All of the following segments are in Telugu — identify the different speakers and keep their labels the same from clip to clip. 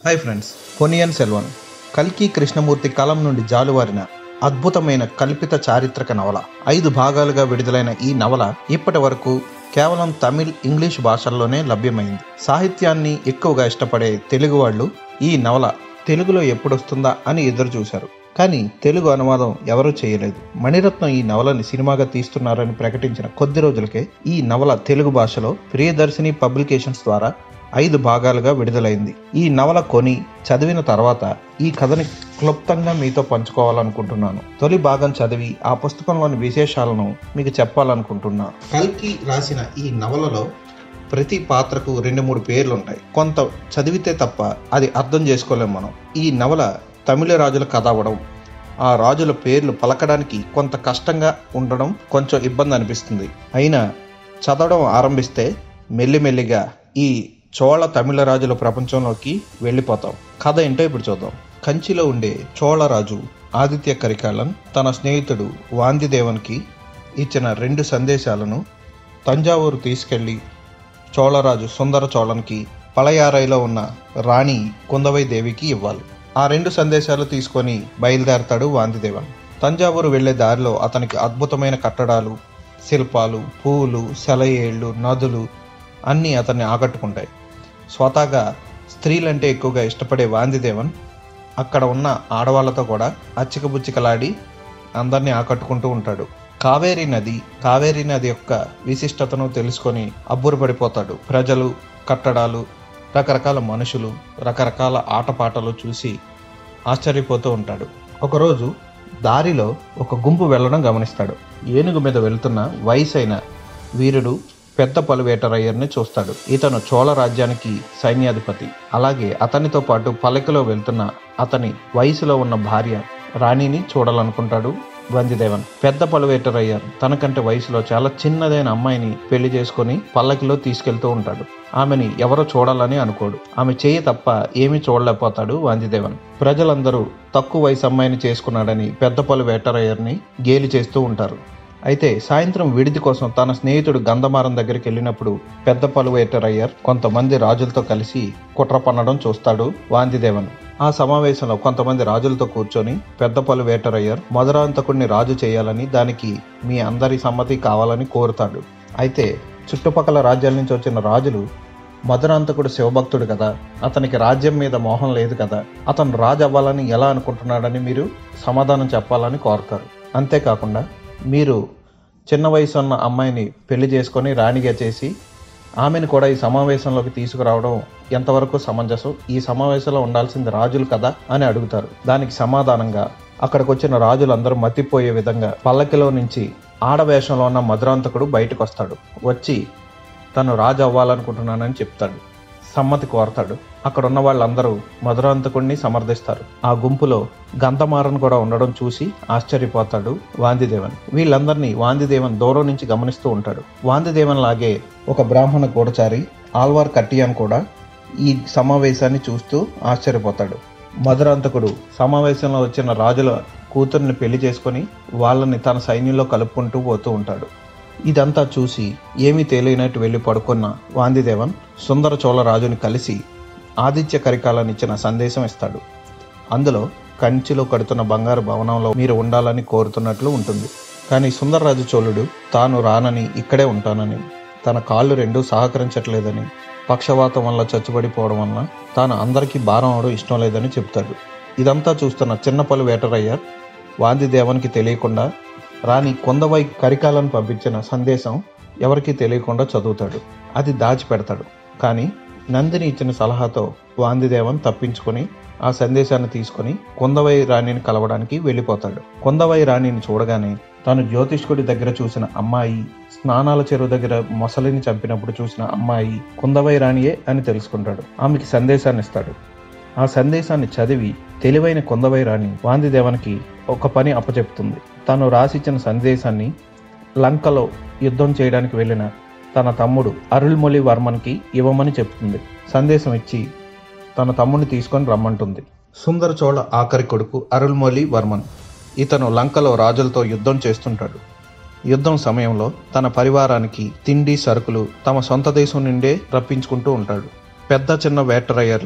Speaker 1: హాయ్ ఫ్రెండ్స్ పొనియన్ సెల్వన్ కల్కి కృష్ణమూర్తి కలం నుండి జాలువారిన అద్భుతమైన కల్పిత చారిత్రక నవల ఐదు భాగాలుగా విడుదలైన ఈ నవల ఇప్పటి వరకు కేవలం తమిళ్ ఇంగ్లీష్ భాషల్లోనే లభ్యమైంది సాహిత్యాన్ని ఎక్కువగా ఇష్టపడే తెలుగు వాళ్ళు ఈ నవల తెలుగులో ఎప్పుడొస్తుందా అని ఎదురు చూశారు కానీ తెలుగు అనువాదం ఎవరూ చేయలేదు మణిరత్నం ఈ నవలని సినిమాగా తీస్తున్నారని ప్రకటించిన కొద్ది రోజులకే ఈ నవల తెలుగు భాషలో ప్రియదర్శిని పబ్లికేషన్స్ ద్వారా ఐదు భాగాలుగా విడుదలైంది ఈ నవల కొని చదివిన తర్వాత ఈ కథని క్లుప్తంగా మీతో పంచుకోవాలనుకుంటున్నాను తొలి భాగం చదివి ఆ పుస్తకంలోని విశేషాలను మీకు చెప్పాలనుకుంటున్నా కల్కి రాసిన ఈ నవలలో ప్రతి పాత్రకు రెండు మూడు పేర్లు ఉంటాయి కొంత చదివితే తప్ప అది అర్థం చేసుకోలేం మనం ఈ నవల తమిళ రాజుల కథ అవ్వడం ఆ రాజుల పేర్లు పలకడానికి కొంత కష్టంగా ఉండడం కొంచెం ఇబ్బంది అనిపిస్తుంది అయినా చదవడం ఆరంభిస్తే మెల్లిమెల్లిగా ఈ చోళ తమిళ రాజుల ప్రపంచంలోకి వెళ్ళిపోతాం కథ ఏంటో ఇప్పుడు చూద్దాం కంచిలో ఉండే చోళరాజు ఆదిత్య కరికాలన్ తన స్నేహితుడు వాందిదేవన్కి ఇచ్చిన రెండు సందేశాలను తంజావూరు తీసుకెళ్లి చోళరాజు సుందర చోళన్కి పళయారైలో ఉన్న రాణి కుందవై దేవికి ఇవ్వాలి ఆ రెండు సందేశాలు తీసుకొని బయలుదేరతాడు వాందిదేవన్ తంజావూరు వెళ్లే దారిలో అతనికి అద్భుతమైన కట్టడాలు శిల్పాలు పువ్వులు సెలయేళ్లు నదులు అన్నీ అతన్ని ఆకట్టుకుంటాయి స్వతహాగా స్త్రీలంటే ఎక్కువగా ఇష్టపడే వాందిదేవన్ అక్కడ ఉన్న ఆడవాళ్లతో కూడా అచ్చికబుచ్చికలాడి అందరినీ ఆకట్టుకుంటూ ఉంటాడు కావేరీ నది కావేరీ నది యొక్క విశిష్టతను తెలుసుకొని అబ్బురపడిపోతాడు ప్రజలు కట్టడాలు రకరకాల మనుషులు రకరకాల ఆటపాటలు చూసి ఆశ్చర్యపోతూ ఉంటాడు ఒకరోజు దారిలో ఒక గుంపు వెళ్ళడం గమనిస్తాడు ఏనుగు మీద వెళ్తున్న వయసైన వీరుడు పెద్ద పలువేటరయ్యర్ని చూస్తాడు ఇతను చోళ రాజ్యానికి సైన్యాధిపతి అలాగే అతనితో పాటు పల్లకిలో వెళ్తున్న అతని వయసులో ఉన్న భార్య రాణిని చూడాలనుకుంటాడు వందిదేవన్ పెద్ద పలువేటరయ్యర్ తనకంటే వయసులో చాలా చిన్నదైన అమ్మాయిని పెళ్లి చేసుకొని పల్లకిలో తీసుకెళ్తూ ఉంటాడు ఆమెని ఎవరో చూడాలని అనుకోడు ఆమె చేయి తప్ప ఏమీ చూడలేకపోతాడు వాందిదేవన్ ప్రజలందరూ తక్కువ వయసు అమ్మాయిని చేసుకున్నాడని పెద్ద పలు వేటరయ్యర్ని గేలి చేస్తూ ఉంటారు అయితే సాయంత్రం విడిది కోసం తన స్నేహితుడు గంధమారం దగ్గరికి వెళ్ళినప్పుడు పెద్ద పలువేటరయ్యర్ కొంతమంది రాజులతో కలిసి కుట్ర పన్నడం చూస్తాడు వాందిదేవన్ ఆ సమావేశంలో కొంతమంది రాజులతో కూర్చొని పెద్ద పలువేటరయ్యర్ మధురాంతకుడిని రాజు చేయాలని దానికి మీ అందరి సమ్మతి కావాలని కోరుతాడు అయితే చుట్టుపక్కల రాజ్యాల నుంచి వచ్చిన రాజులు మధురాంతకుడు శివభక్తుడు కదా అతనికి రాజ్యం మీద మోహం లేదు కదా అతను రాజు అవ్వాలని ఎలా అనుకుంటున్నాడని మీరు సమాధానం చెప్పాలని కోరుతారు అంతేకాకుండా మీరు చిన్న వయసు ఉన్న అమ్మాయిని పెళ్లి చేసుకొని రాణిగా చేసి ఆమెను కూడా ఈ సమావేశంలోకి తీసుకురావడం ఎంతవరకు సమంజసం ఈ సమావేశంలో ఉండాల్సింది రాజులు కదా అని అడుగుతారు దానికి సమాధానంగా అక్కడికి వచ్చిన రాజులందరూ మతిపోయే విధంగా పల్లకిలో నుంచి ఆడవేషంలో ఉన్న మధురాంతకుడు బయటకు వస్తాడు వచ్చి తను రాజు అవ్వాలనుకుంటున్నానని చెప్తాడు సమ్మతి కోరతాడు అక్కడ ఉన్న వాళ్ళందరూ మధురాంతకుడిని సమర్థిస్తారు ఆ గుంపులో గంధమారన్ కూడా ఉండడం చూసి ఆశ్చర్యపోతాడు వాందిదేవన్ వీళ్ళందరినీ వాందిదేవన్ దూరం నుంచి గమనిస్తూ ఉంటాడు వాందిదేవన్ లాగే ఒక బ్రాహ్మణ గూఢచారి ఆల్వార్ కట్టియాన్ కూడా ఈ సమావేశాన్ని చూస్తూ ఆశ్చర్యపోతాడు మధురాంతకుడు సమావేశంలో వచ్చిన రాజుల కూతుర్ని పెళ్లి చేసుకొని వాళ్ళని తన సైన్యంలో కలుపుకుంటూ పోతూ ఉంటాడు ఇదంతా చూసి ఏమీ తేలినట్టు వెళ్ళి పడుకున్న వాందిదేవన్ సుందర చోళ రాజుని కలిసి ఆదిత్య కరికాలని ఇచ్చిన సందేశం ఇస్తాడు అందులో కంచిలో కడుతున్న బంగారు భవనంలో మీరు ఉండాలని కోరుతున్నట్లు ఉంటుంది కానీ సుందరరాజు చోళుడు తాను రానని ఇక్కడే ఉంటానని తన కాళ్ళు రెండూ సహకరించట్లేదని పక్షవాతం వల్ల చచ్చుబడిపోవడం వలన తాను అందరికీ భారం అవడం ఇష్టం లేదని చెప్తాడు ఇదంతా చూస్తున్న చిన్నపల్లి వేటరయ్యర్ వాందిదేవన్కి తెలియకుండా రాణి కొందవై కరికాలను పంపించిన సందేశం ఎవరికీ తెలియకుండా చదువుతాడు అది దాచిపెడతాడు కానీ నందిని ఇచ్చిన సలహాతో వాందిదేవన్ తప్పించుకొని ఆ సందేశాన్ని తీసుకొని కొందవై రాణిని కలవడానికి వెళ్ళిపోతాడు కొందవై రాణిని చూడగానే తాను జ్యోతిష్కుడి దగ్గర చూసిన అమ్మాయి స్నానాల చెరువు దగ్గర మొసలిని చంపినప్పుడు చూసిన అమ్మాయి కుందవై రాణియే అని తెలుసుకుంటాడు ఆమెకి సందేశాన్ని ఇస్తాడు ఆ సందేశాన్ని చదివి తెలివైన కొందవై రాణి వాందిదేవన్కి ఒక పని అప్పచెప్తుంది తాను రాసిచ్చిన సందేశాన్ని లంకలో యుద్ధం చేయడానికి వెళ్ళిన తన తమ్ముడు అరుள்మొళి వర్మన్కి ఇవ్వమని చెప్తుంది సందేశం ఇచ్చి తన తమ్ముడిని తీసుకొని రమ్మంటుంది సుందర చోళ ఆఖరి కొడుకు అరుల్మొళి వర్మన్ ఇతను లంకలో రాజులతో యుద్ధం చేస్తుంటాడు యుద్ధం సమయంలో తన పరివారానికి తిండి సరుకులు తమ సొంత దేశం నుండే రప్పించుకుంటూ ఉంటాడు పెద్ద చిన్న వేటరయ్యర్లు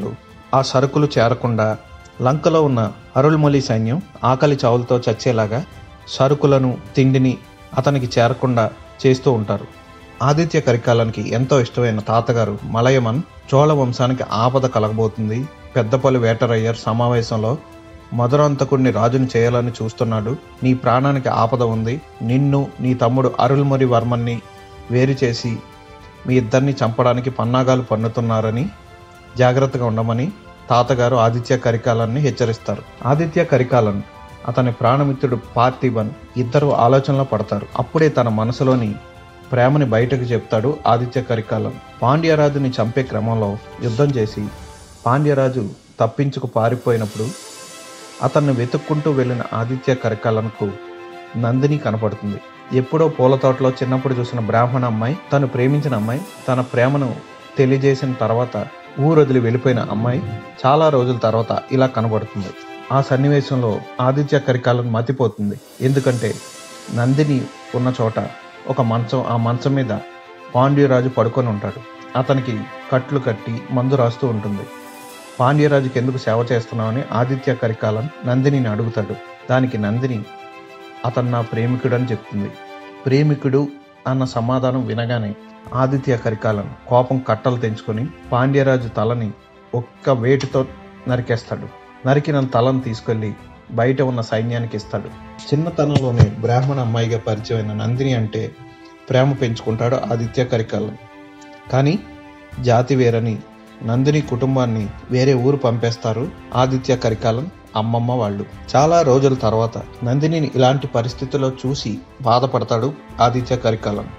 Speaker 1: ఆ సరుకులు చేరకుండా లంకలో ఉన్న అరుల్మొలి సైన్యం ఆకలి చావులతో చచ్చేలాగా సరుకులను తిండిని అతనికి చేరకుండా చేస్తూ ఉంటారు ఆదిత్య కరికాలనికి ఎంతో ఇష్టమైన తాతగారు మలయమన్ చోళ వంశానికి ఆపద కలగబోతుంది పెద్దపల్లి వేటరయ్యర్ సమావేశంలో మధురాంతకుడిని రాజుని చేయాలని చూస్తున్నాడు నీ ప్రాణానికి ఆపద ఉంది నిన్ను నీ తమ్ముడు అరుల్మొరి వర్మన్ని వేరు చేసి మీ ఇద్దరిని చంపడానికి పన్నాగాలు పన్నుతున్నారని జాగ్రత్తగా ఉండమని తాతగారు ఆదిత్య కరికాలన్ని హెచ్చరిస్తారు ఆదిత్య కరికాలన్ అతని ప్రాణమిత్రుడు పార్థిబన్ ఇద్దరు ఆలోచనలో పడతారు అప్పుడే తన మనసులోని ప్రేమని బయటకు చెప్తాడు ఆదిత్య కరికాలన్ పాండ్యరాజుని చంపే క్రమంలో యుద్ధం చేసి పాండ్యరాజు తప్పించుకు పారిపోయినప్పుడు అతన్ని వెతుక్కుంటూ వెళ్ళిన ఆదిత్య కరికాలన్కు నందిని కనపడుతుంది ఎప్పుడో పూల తోటలో చిన్నప్పుడు చూసిన బ్రాహ్మణ అమ్మాయి తను ప్రేమించిన అమ్మాయి తన ప్రేమను తెలియజేసిన తర్వాత ఊరొదిలి వెళ్ళిపోయిన అమ్మాయి చాలా రోజుల తర్వాత ఇలా కనబడుతుంది ఆ సన్నివేశంలో ఆదిత్య కరికాలను మతిపోతుంది ఎందుకంటే నందిని ఉన్న చోట ఒక మంచం ఆ మంచం మీద పాండ్యరాజు పడుకొని ఉంటాడు అతనికి కట్లు కట్టి మందు రాస్తూ ఉంటుంది పాండ్యరాజుకి ఎందుకు సేవ చేస్తున్నావని ఆదిత్య కరికాలన్ నందినిని అడుగుతాడు దానికి నందిని అతను నా ప్రేమికుడు అని చెప్తుంది ప్రేమికుడు అన్న సమాధానం వినగానే ఆదిత్య కరికాలన్ కోపం కట్టలు తెంచుకొని పాండ్యరాజు తలని ఒక్క వేటితో నరికేస్తాడు నరికిన తలను తీసుకెళ్లి బయట ఉన్న సైన్యానికి ఇస్తాడు చిన్నతనంలోనే బ్రాహ్మణ అమ్మాయిగా పరిచయమైన నందిని అంటే ప్రేమ పెంచుకుంటాడు ఆదిత్య కరికాలన్ కానీ జాతి వేరని నందిని కుటుంబాన్ని వేరే ఊరు పంపేస్తారు ఆదిత్య కరికాలన్ అమ్మమ్మ వాళ్ళు చాలా రోజుల తర్వాత నందినిని ఇలాంటి పరిస్థితిలో చూసి బాధపడతాడు ఆదిత్య కరికాలన్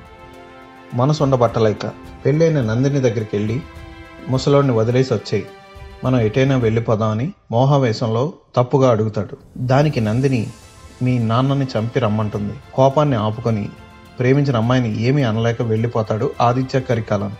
Speaker 1: మనసు ఉండబట్టలేక పెళ్ళైన నందిని దగ్గరికి వెళ్ళి ముసలోడిని వదిలేసి వచ్చేయి మనం ఎటైనా వెళ్ళిపోదామని మోహవేశంలో తప్పుగా అడుగుతాడు దానికి నందిని మీ నాన్నని చంపి రమ్మంటుంది కోపాన్ని ఆపుకొని ప్రేమించిన అమ్మాయిని ఏమీ అనలేక వెళ్ళిపోతాడు ఆదిత్య కరికాలన్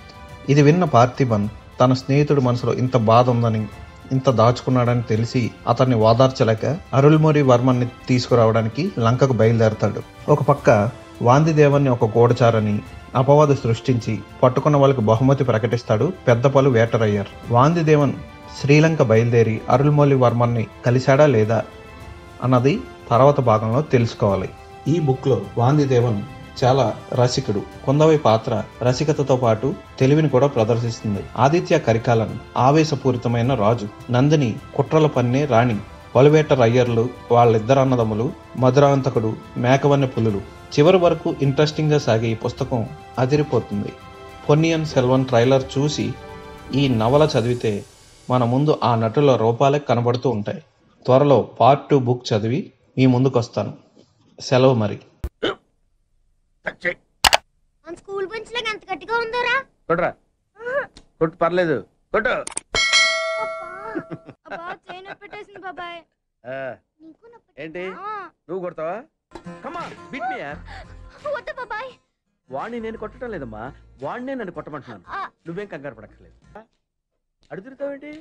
Speaker 1: ఇది విన్న పార్థిబన్ తన స్నేహితుడి మనసులో ఇంత బాధ ఉందని ఇంత దాచుకున్నాడని తెలిసి అతన్ని ఓదార్చలేక అరుల్మొరి వర్మన్ని తీసుకురావడానికి లంకకు బయలుదేరతాడు ఒక పక్క వాందిదేవన్ని ఒక గూఢచారని అపవాదు సృష్టించి పట్టుకున్న వాళ్ళకి బహుమతి ప్రకటిస్తాడు పెద్దపల్లి వేటరయ్యర్ వాందిదేవన్ శ్రీలంక బయలుదేరి అరుల్మొలి వర్మన్ని కలిశాడా లేదా అన్నది తర్వాత భాగంలో తెలుసుకోవాలి ఈ బుక్లో వాందిదేవన్ చాలా రసికుడు కొందవై పాత్ర రసికతతో పాటు తెలివిని కూడా ప్రదర్శిస్తుంది ఆదిత్య కరికాలన్ ఆవేశపూరితమైన రాజు నందిని కుట్రల పన్నే రాణి పలువేట రయ్యర్లు వాళ్ళిద్దరు అన్నదమ్ములు మధురాంతకుడు మేకవన్నె పులులు చివరి వరకు ఇంట్రెస్టింగ్గా సాగే ఈ పుస్తకం అదిరిపోతుంది పొన్నియన్ సెల్వన్ ట్రైలర్ చూసి ఈ నవల చదివితే మన ముందు ఆ నటుల రూపాలే కనబడుతూ ఉంటాయి త్వరలో పార్ట్ టూ బుక్ చదివి మీ ముందుకు వస్తాను సెలవు మరి
Speaker 2: మన స్కూల్ బెంచ్ లాగా ఎంత గట్టిగా ఉందోరా
Speaker 3: కొట్రా కొట్టు పర్లేదు కొట్టు
Speaker 2: అబ్బా చేయి నొప్పి పెట్టేసింది బాబాయ్
Speaker 3: ఆ,
Speaker 2: నీకు నొప్పి
Speaker 3: ఏంటి
Speaker 2: ఆ,
Speaker 3: నువ్వు కొడతావా కమా బిట్ మీ యార్
Speaker 2: వద్దు బాబాయ్
Speaker 3: వాడిని నేను కొట్టడం లేదమ్మా వాడినే నన్ను కొట్టమంటున్నాను
Speaker 2: ఆ,
Speaker 3: నువ్వేం కంగారు పడక్కర్లేదు అడుగు తిరుగుతావేంటి